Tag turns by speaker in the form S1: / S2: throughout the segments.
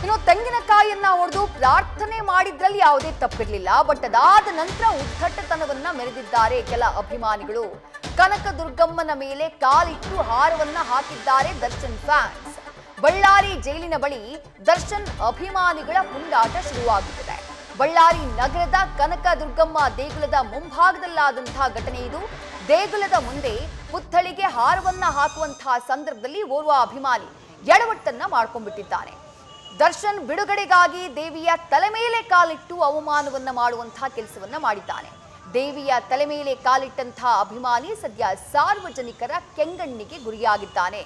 S1: ಇನ್ನು ತೆಂಗಿನಕಾಯಿಯನ್ನ ಹೊಡೆದು ಪ್ರಾರ್ಥನೆ ಮಾಡಿದ್ರಲ್ಲಿ ಯಾವುದೇ ತಪ್ಪಿರ್ಲಿಲ್ಲ ಬಟ್ ಅದಾದ ನಂತರ ಉದ್ದಟತನವನ್ನ ಮೆರೆದಿದ್ದಾರೆ ಕೆಲ ಅಭಿಮಾನಿಗಳು ಕನಕದುರ್ಗಮ್ಮನ ಮೇಲೆ ಕಾಲಿಟ್ಟು ಹಾರವನ್ನ ಹಾಕಿದ್ದಾರೆ ದರ್ಶನ್ ಫ್ಯಾನ್ಸ್ ಬಳ್ಳಾರಿ ಜೈಲಿನ ಬಳಿ ದರ್ಶನ್ ಅಭಿಮಾನಿಗಳ ಪುಂಡಾಟ ಶುರುವಾಗುತ್ತಿದೆ ಬಳ್ಳಾರಿ ನಗರದ ಕನಕದುರ್ಗಮ್ಮ ದೇಗುಲದ ಮುಂಭಾಗದಲ್ಲಾದಂತಹ ಘಟನೆ ಇದು ದೇಗುಲದ ಮುಂದೆ ಪುತ್ಥಳಿಗೆ ಹಾರವನ್ನ ಹಾಕುವಂತಹ ಸಂದರ್ಭದಲ್ಲಿ ಓರ್ವ ಅಭಿಮಾನಿ ಎಡವಟ್ಟನ್ನ ಮಾಡ್ಕೊಂಡ್ಬಿಟ್ಟಿದ್ದಾನೆ ದರ್ಶನ್ ಬಿಡುಗಡೆಗಾಗಿ ದೇವಿಯ ತಲೆ ಮೇಲೆ ಕಾಲಿಟ್ಟು ಅವಮಾನವನ್ನ ಮಾಡುವಂತಹ ಕೆಲಸವನ್ನ ಮಾಡಿದ್ದಾನೆ ದೇವಿಯ ತಲೆ ಮೇಲೆ ಕಾಲಿಟ್ಟಂತಹ ಅಭಿಮಾನಿ ಸದ್ಯ ಸಾರ್ವಜನಿಕರ ಕೆಂಗಣ್ಣಿಗೆ ಗುರಿಯಾಗಿದ್ದಾನೆ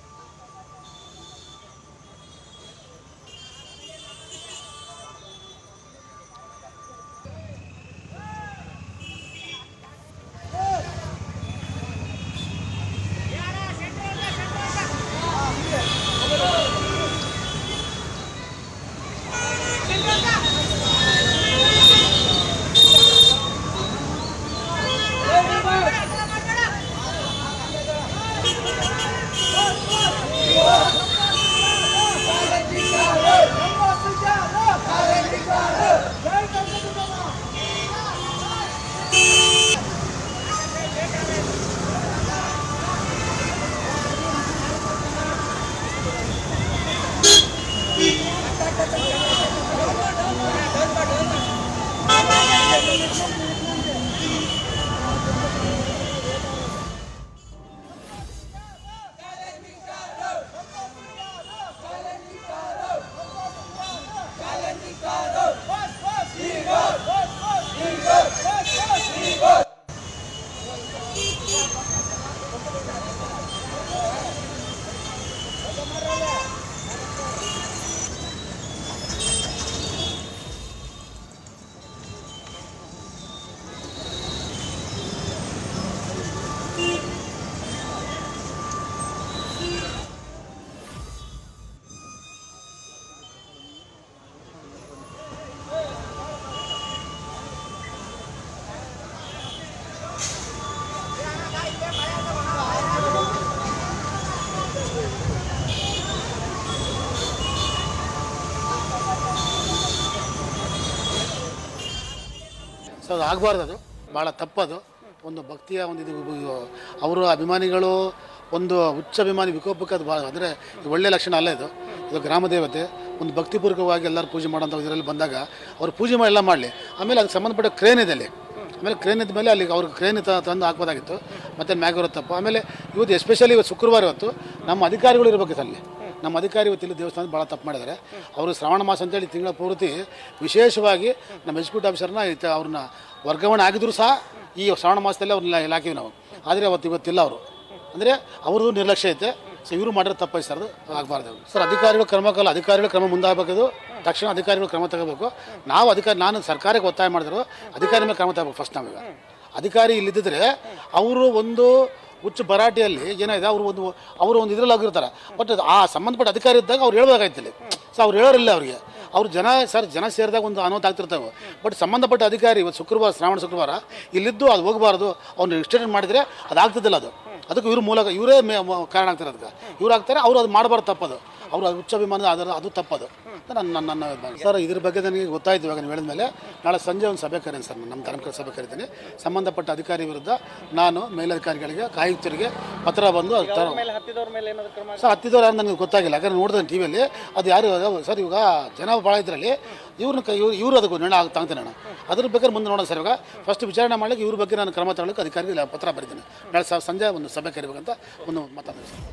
S2: ಸೊ ಅದು ಆಗಬಾರ್ದು ಅದು ಭಾಳ ತಪ್ಪದು ಒಂದು ಭಕ್ತಿಯ ಒಂದು ಇದು ಅವರು ಅಭಿಮಾನಿಗಳು ಒಂದು ಹುಚ್ಚ ಅಭಿಮಾನಿ ವಿಕೋಪಕ್ಕೆ ಅದು ಭಾಳ ಅಂದರೆ ಒಳ್ಳೆಯ ಲಕ್ಷಣ ಅಲ್ಲ ಇದು ಇದು ಗ್ರಾಮ ದೇವತೆ ಒಂದು ಭಕ್ತಿಪೂರ್ವಕವಾಗಿ ಎಲ್ಲರೂ ಪೂಜೆ ಮಾಡೋಂಥ ಇದರಲ್ಲಿ ಬಂದಾಗ ಅವ್ರು ಪೂಜೆ ಮಾಡಿ ಎಲ್ಲ ಮಾಡಲಿ ಆಮೇಲೆ ಅದಕ್ಕೆ ಸಂಬಂಧಪಟ್ಟ ಕ್ರೇನ್ ಇದೆ ಅಲ್ಲಿ ಆಮೇಲೆ ಕ್ರೇನ್ ಇದ್ದ ಮೇಲೆ ಅಲ್ಲಿಗೆ ಅವ್ರಿಗೆ ಕ್ರೇನ್ ತ- ತಂದು ಹಾಕ್ಬೋದಾಗಿತ್ತು ಮತ್ತು ಮ್ಯಾಗ್ ತಪ್ಪು ಆಮೇಲೆ ಇವತ್ತು ಎಸ್ಪೆಷಲಿ ಇವತ್ತು ಶುಕ್ರವಾರ ಇವತ್ತು ನಮ್ಮ ಅಧಿಕಾರಿಗಳು ಇರಬೇಕಿತ್ತು ಅಲ್ಲಿ ನಮ್ಮ ಅಧಿಕಾರಿ ಇವತ್ತು ಇಲ್ಲಿ ದೇವಸ್ಥಾನ ಭಾಳ ತಪ್ಪು ಮಾಡಿದ್ದಾರೆ ಅವರು ಶ್ರಾವಣ ಮಾಸ ಅಂತೇಳಿ ತಿಂಗಳ ಪೂರ್ತಿ ವಿಶೇಷವಾಗಿ ನಮ್ಮ ಎಕ್ಸಿಕ್ಯೂಟಿವ್ ಆಫೀಸರ್ನ ಇತ್ತ ಅವ್ರನ್ನ ವರ್ಗಾವಣೆ ಆಗಿದ್ರು ಸಹ ಈ ಶ್ರಾವಣ ಮಾಸದಲ್ಲಿ ಅವ್ರನ್ನ ಇಲ್ಲಿ ಹಾಕಿವಿ ನಾವು ಆದರೆ ಅವತ್ತು ಇವತ್ತಿಲ್ಲ ಅವರು ಅಂದರೆ ಅವ್ರದ್ದು ನಿರ್ಲಕ್ಷ್ಯ ಐತೆ ಸೊ ಇವರು ಮಾಡಿರೋ ತಪ್ಪೈತೆ ಸರ್ ಅದು ಆಗಬಾರ್ದು ಸರ್ ಅಧಿಕಾರಿಗಳು ಕ್ರಮ ಕಲ್ಲ ಅಧಿಕಾರಿಗಳು ಕ್ರಮ ಮುಂದಾಗಬೇಕದು ತಕ್ಷಣ ಅಧಿಕಾರಿಗಳು ಕ್ರಮ ತಗೋಬೇಕು ನಾವು ಅಧಿಕಾರಿ ನಾನು ಸರ್ಕಾರಕ್ಕೆ ಒತ್ತಾಯ ಮಾಡಿದ್ರು ಅಧಿಕಾರಿ ಮೇಲೆ ಕ್ರಮ ತಗೋಬೇಕು ಫಸ್ಟ್ ನಾವೀಗ ಅಧಿಕಾರಿ ಇಲ್ಲಿದ್ದರೆ ಅವರು ಒಂದು ಹುಚ್ಚು ಭರಾಟೆಯಲ್ಲಿ ಏನಾಗಿದೆ ಅವರು ಒಂದು ಅವರು ಒಂದು ಇದರಲ್ಲಿ ಆಗಿರ್ತಾರೆ ಬಟ್ ಆ ಸಂಬಂಧಪಟ್ಟ ಅಧಿಕಾರಿ ಇದ್ದಾಗ ಅವ್ರು ಹೇಳ್ಬೇಕಾಯ್ತಿಲ್ಲಿ ಸೊ ಅವ್ರು ಹೇಳೋರಿಲ್ಲ ಅವರಿಗೆ ಅವ್ರು ಜನ ಸರ್ ಜನ ಸೇರಿದಾಗ ಒಂದು ಅನಾಹುತ ಆಗ್ತಿರ್ತಾವೆ ಬಟ್ ಸಂಬಂಧಪಟ್ಟ ಅಧಿಕಾರಿ ಇವತ್ತು ಶುಕ್ರವಾರ ಶ್ರಾವಣ ಶುಕ್ರವಾರ ಇಲ್ಲಿದ್ದು ಅದು ಹೋಗಬಾರ್ದು ಅವ್ನು ಎಕ್ಸ್ಟೆಂಡ್ ಮಾಡಿದರೆ ಅದು ಆಗ್ತಿದ್ದಿಲ್ಲ ಅದು ಅದಕ್ಕೆ ಇವ್ರ ಮೂಲಕ ಇವರೇ ಮೇ ಮ- ಕಾರಣ ಆಗ್ತಾರೆ ಅದಕ್ಕೆ ಇವ್ರು ಆಗ್ತಾರೆ ಅವ್ರು ಅದು ಮಾಡಬಾರ್ದು ತಪ್ಪದು ಅವರು ಅದು ಹುಚ್ಚಾಭಿಮಾನ ಅದರ ಅದು ತಪ್ಪದು ಅಂತ ನನ್ನ ನನ್ನ ನನ್ನ ಅಭಿಪ್ರಾಯ. ಸರ್ ಇದ್ರ ಬಗ್ಗೆ ನನಗೆ ಗೊತ್ತಾಯ್ತು ಇವಾಗ ನೀವು ಹೇಳಿದ ಮೇಲೆ ನಾಳೆ ಸಂಜೆ ಒಂದು ಸಭೆ ಕರೀನಿ ಸರ್ ನಾನು ನಮ್ಮ ಧರ್ಮಕರ ಸಭೆ ಕರಿತೀನಿ ಸಂಬಂಧಪಟ್ಟ ಅಧಿಕಾರಿ ವಿರುದ್ಧ ನಾನು ಮೇಲಧಿಕಾರಿಗಳಿಗೆ ಆಯುಕ್ತರಿಗೆ ಪತ್ರ ಬಂದು ಅದು ತರ-
S3: ಹತ್ತಿದವ್ರ ಮೇಲೆ ಏನಾದ್ರು ಕ್ರಮ
S2: ಸರ್ ಹತ್ತಿದವ್ರು ಯಾರು ನನಗೆ ಗೊತ್ತಾಗಿಲ್ಲ ಯಾಕಂದ್ರೆ ನೋಡಿದೆ ಟಿ ವಿಯಲ್ಲಿ ಅದು ಯಾರು ಅದು ಸರ್ ಇವಾಗ ಜನ ಭಾಳ ಇದ್ರಲ್ಲಿ ಇವ್ರನ್ನ ಕೈ ಇವ್ರು ಇವರು ಅದಕ್ಕೆ ನಿರ್ಣಯ ಆಗಿ ತಗೊಂತೀನಿ ನಾನು ಅದ್ರ ಬೇಕಾದ್ರೆ ಮುಂದೆ ನೋಡೋಣ ಸರ್ ಇವಾಗ ಫಸ್ಟ್ ವಿಚಾರಣೆ ಮಾಡ್ಲಿಕ್ಕೆ ಇವ್ರ ಬಗ್ಗೆ ನಾನು ಕ್ರಮ ತಗೊಳ್ಳೋಕೆ ಅಧಿಕಾರಿಗೆ ಪತ್ರ ಬರೀತೀನಿ ನಾಳೆ ಸ- ಸಂಜೆ ಒಂದು ಸಭೆ ಕರಿಬೇಕಂತ ಒಂದು ಮಾತಾಡ್ತೀನಿ ಸರ್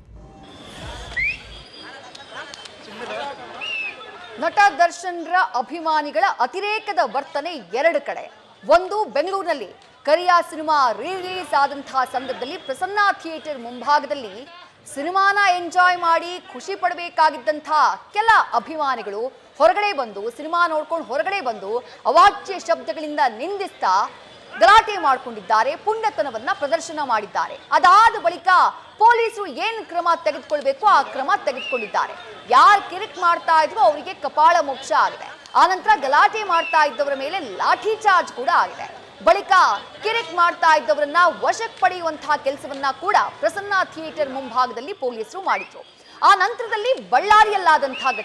S1: ನಟ ದರ್ಶನ್ರ ಅಭಿಮಾನಿಗಳ ಅತಿರೇಕದ ವರ್ತನೆ ಎರಡು ಕಡೆ ಒಂದು ಬೆಂಗಳೂರಿನಲ್ಲಿ ಕರಿಯಾ ಸಿನಿಮಾ ರಿಲೀಸ್ ಆದಂತಹ ಸಂದರ್ಭದಲ್ಲಿ ಪ್ರಸನ್ನ ಥಿಯೇಟರ್ ಮುಂಭಾಗದಲ್ಲಿ ಸಿನಿಮಾನ ಎಂಜಾಯ್ ಮಾಡಿ ಖುಷಿ ಪಡಬೇಕಾಗಿದ್ದಂಥ ಕೆಲ ಅಭಿಮಾನಿಗಳು ಹೊರಗಡೆ ಬಂದು ಸಿನಿಮಾ ನೋಡ್ಕೊಂಡು ಹೊರಗಡೆ ಬಂದು ಅವಾಚ್ಯ ಶಬ್ದಗಳಿಂದ ನಿಂದಿಸ್ತಾ ಗಲಾಟೆ ಮಾಡಿಕೊಂಡಿದ್ದಾರೆ ಪುಂಡತನವನ್ನ ಪ್ರದರ್ಶನ ಮಾಡಿದ್ದಾರೆ ಅದಾದ ಬಳಿಕ ಪೊಲೀಸರು ಏನ್ ಕ್ರಮ ತೆಗೆದುಕೊಳ್ಬೇಕು ಆ ಕ್ರಮ ತೆಗೆದುಕೊಂಡಿದ್ದಾರೆ ಯಾರು ಕಿರಿಕ್ ಮಾಡ್ತಾ ಇದ್ರು ಅವರಿಗೆ ಕಪಾಳ ಮೋಕ್ಷ ಆಗಿದೆ ಆನಂತರ ಗಲಾಟೆ ಮಾಡ್ತಾ ಇದ್ದವರ ಮೇಲೆ ಲಾಠಿ ಚಾರ್ಜ್ ಕೂಡ ಆಗಿದೆ ಬಳಿಕ ಕಿರಿಕ್ ಮಾಡ್ತಾ ಇದ್ದವರನ್ನ ವಶಕ್ಕೆ ಪಡೆಯುವಂತಹ ಕೆಲಸವನ್ನ ಕೂಡ ಪ್ರಸನ್ನ ಥಿಯೇಟರ್ ಮುಂಭಾಗದಲ್ಲಿ ಪೊಲೀಸರು ಮಾಡಿದ್ರು ಆ ನಂತರದಲ್ಲಿ ಬಳ್ಳಾರಿಯಲ್ಲಾದಂತಹ ಘಟನೆ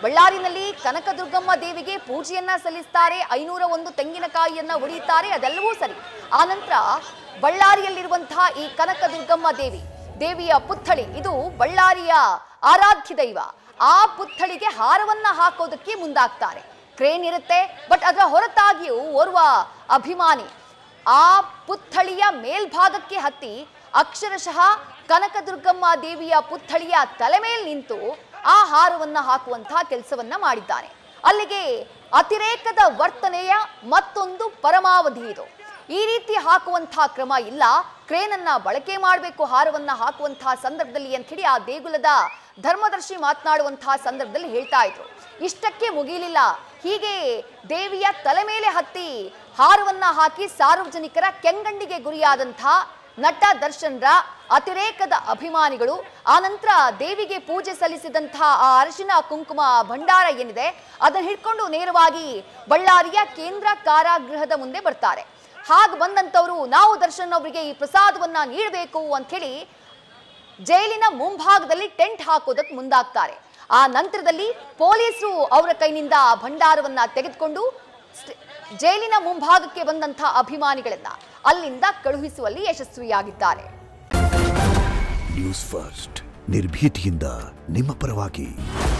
S1: ಬಳ್ಳಾರಿನಲ್ಲಿ ಕನಕದುರ್ಗಮ್ಮ ದೇವಿಗೆ ಪೂಜೆಯನ್ನ ಸಲ್ಲಿಸ್ತಾರೆ ಐನೂರ ಒಂದು ತೆಂಗಿನಕಾಯಿಯನ್ನ ಒಡೆಯುತ್ತಾರೆ ಅದೆಲ್ಲವೂ ಸರಿ ಆನಂತರ ಬಳ್ಳಾರಿಯಲ್ಲಿರುವಂತಹ ಈ ಕನಕದುರ್ಗಮ್ಮ ದೇವಿ ದೇವಿಯ ಪುತ್ಥಳಿ ಇದು ಬಳ್ಳಾರಿಯ ಆರಾಧ್ಯ ದೈವ ಆ ಪುತ್ಥಳಿಗೆ ಹಾರವನ್ನ ಹಾಕೋದಕ್ಕೆ ಮುಂದಾಗ್ತಾರೆ ಕ್ರೇನ್ ಇರುತ್ತೆ ಬಟ್ ಅದರ ಹೊರತಾಗಿಯೂ ಓರ್ವ ಅಭಿಮಾನಿ ಆ ಪುತ್ಥಳಿಯ ಮೇಲ್ಭಾಗಕ್ಕೆ ಹತ್ತಿ ಅಕ್ಷರಶಃ ಕನಕದುರ್ಗಮ್ಮ ದೇವಿಯ ಪುತ್ಥಳಿಯ ತಲೆ ಮೇಲೆ ನಿಂತು ಆ ಹಾರವನ್ನ ಹಾಕುವಂತಹ ಕೆಲಸವನ್ನ ಮಾಡಿದ್ದಾನೆ ಅಲ್ಲಿಗೆ ಅತಿರೇಕದ ವರ್ತನೆಯ ಮತ್ತೊಂದು ಪರಮಾವಧಿ ಇದು ಈ ರೀತಿ ಹಾಕುವಂತಹ ಕ್ರಮ ಇಲ್ಲ ಕ್ರೇನ್ ಅನ್ನ ಬಳಕೆ ಮಾಡಬೇಕು ಹಾರವನ್ನ ಹಾಕುವಂತಹ ಸಂದರ್ಭದಲ್ಲಿ ಅಂತ ಹೇಳಿ ಆ ದೇಗುಲದ ಧರ್ಮದರ್ಶಿ ಮಾತನಾಡುವಂತಹ ಸಂದರ್ಭದಲ್ಲಿ ಹೇಳ್ತಾ ಇದ್ರು ಇಷ್ಟಕ್ಕೆ ಮುಗಿಲಿಲ್ಲ ಹೀಗೆ ದೇವಿಯ ತಲೆ ಮೇಲೆ ಹತ್ತಿ ಹಾರವನ್ನ ಹಾಕಿ ಸಾರ್ವಜನಿಕರ ಕೆಂಗಣ್ಣಿಗೆ ಗುರಿಯಾದಂಥ ನಟ ದರ್ಶನ್ರ ಅತಿರೇಕದ ಅಭಿಮಾನಿಗಳು ಆನಂತರ ದೇವಿಗೆ ಪೂಜೆ ಸಲ್ಲಿಸಿದಂತಹ ಆ ಅರಿಶಿನ ಕುಂಕುಮ ಭಂಡಾರ ಏನಿದೆ ಅದನ್ನ ಹಿಡ್ಕೊಂಡು ನೇರವಾಗಿ ಬಳ್ಳಾರಿಯ ಕೇಂದ್ರ ಕಾರಾಗೃಹದ ಮುಂದೆ ಬರ್ತಾರೆ ಹಾಗೆ ಬಂದಂತವರು ನಾವು ದರ್ಶನ್ ಅವರಿಗೆ ಈ ಪ್ರಸಾದವನ್ನ ನೀಡಬೇಕು ಅಂತ ಹೇಳಿ ಜೈಲಿನ ಮುಂಭಾಗದಲ್ಲಿ ಟೆಂಟ್ ಹಾಕೋದಕ್ಕೆ ಮುಂದಾಗ್ತಾರೆ ಆ ನಂತರದಲ್ಲಿ ಪೊಲೀಸರು ಅವರ ಕೈನಿಂದ ಆ ಭಂಡಾರವನ್ನ ತೆಗೆದುಕೊಂಡು ಸ್ಟ- ಜೈಲಿನ ಮುಂಭಾಗಕ್ಕೆ ಬಂದಂಥ ಅಭಿಮಾನಿಗಳನ್ನ ಅಲ್ಲಿಂದ ಕಳುಹಿಸುವಲ್ಲಿ ಯಶಸ್ವಿಯಾಗಿದ್ದಾರೆ
S3: ನ್ಯೂಸ್ ಫಸ್ಟ್ ನಿರ್ಭೀತಿಯಿಂದ ನಿಮ್ಮ ಪರವಾಗಿ